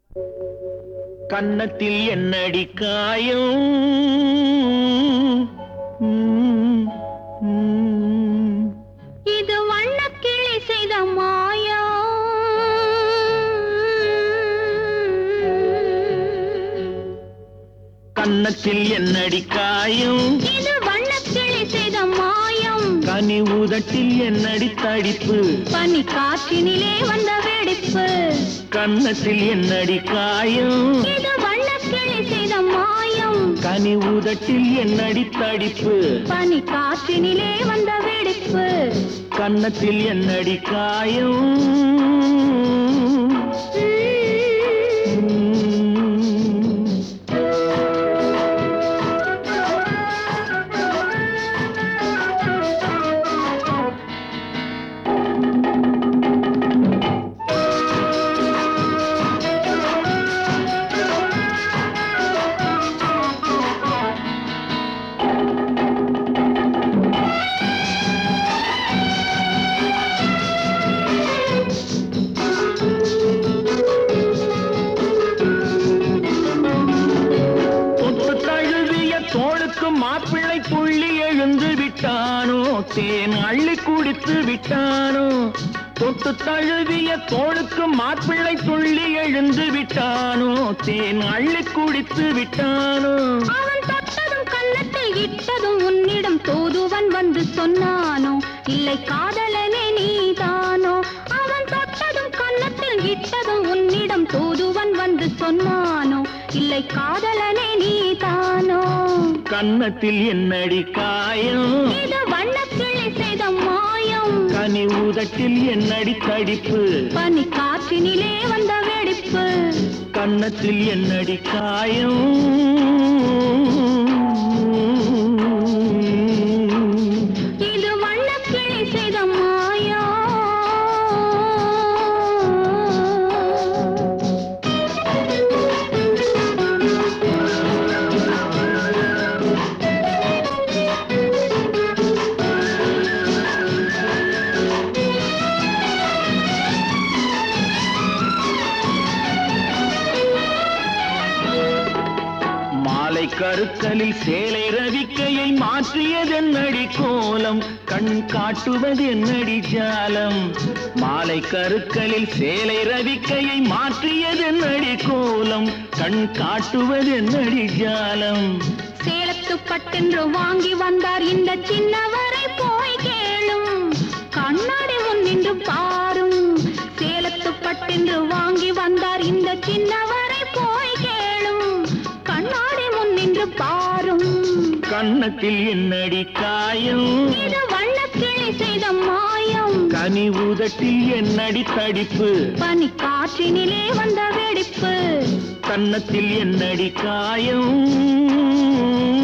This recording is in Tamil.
கன்னத்தில் என்னடி காயம் ம், ம். இது வண்ணக்கிளி செய்த மாயா கன்னத்தில் என்னடி காயம் இது வண்ணக்கிளி செய்த மாயம் கனி உதட்டில் என்னடி தடிப்பு பனி காற்றினிலே வந்த வெடிப்பு கன்னத்தில் என்னடி காயம் இது வண்ணக்கிளி செய்த மாயம் கனி உதட்டில் என்னடி தடிப்பு பனி காற்றினிலே வந்த வெடிப்பு கன்னத்தில் என்னடி காயம் உம். ம். தொட்டு தழுவிய தோளுக்கு மாப்பிள்ளை புள்ளி எழுந்து விட்டானோ தேன் அள்ளி குடித்து விட்டானோ தொட்டு தழுவிய தோளுக்கு மாப்பிள்ளை துள்ளி எழுந்து விட்டானோ தேன் அள்ளி குடித்து விட்டானோ அவன் தொட்டதும் கன்னத்தில் இட்டதும் உன்னிடம் தூதுவன் வந்து சொன்னானோ இல்லை காதலனே நீதானோ அவன் தொட்டதும் கன்னத்தில் இட்டதும் உன்னிடம் தூதுவன் வந்து சொன்னானோ இல்லை காதலனே நீதானோ கன்னத்தில் என்னடி காயம் இது வண்ணக்கிளி செய்த மாயம் கனி உதட்டில் என்னடி தடிப்பு பனி காற்றினிலே வந்த வெடிப்பு கன்னத்தில் என்னடி காயம் இது வண்ணக்கிளி செய்த மாயா மாலை கருக்கலில் சேலை ரவிக்கையை மாற்றியதென்னடி கோலம் கண் காட்டுவது என்னடி ஜாலம் மாலை கருக்கலில் சேலை ரவிக்கையை மாற்றியதென்னடி கோலம் கண் காட்டுவது என்னடி ஜாலம் சேலத்து பட்டென்று வாங்கி வந்தார் இந்த சின்னவரை போய் கேளும் கண்ணாடி முன் நின்று பாரும் சேலத்து பட்டென்று வாங்கி வந்தார் இந்த சின்னவரை போய் கேளும் கண்ணாடி முன் நின்று பாரும் கன்னத்தில் என்னடி காயம் இது வண்ணக்கிளி செய்த மாயம் கனி உதட்டில் என்னடி தடிப்பு பனி காற்றினிலே வந்த வெடிப்பு கன்னத்தில் என்னடி காயம்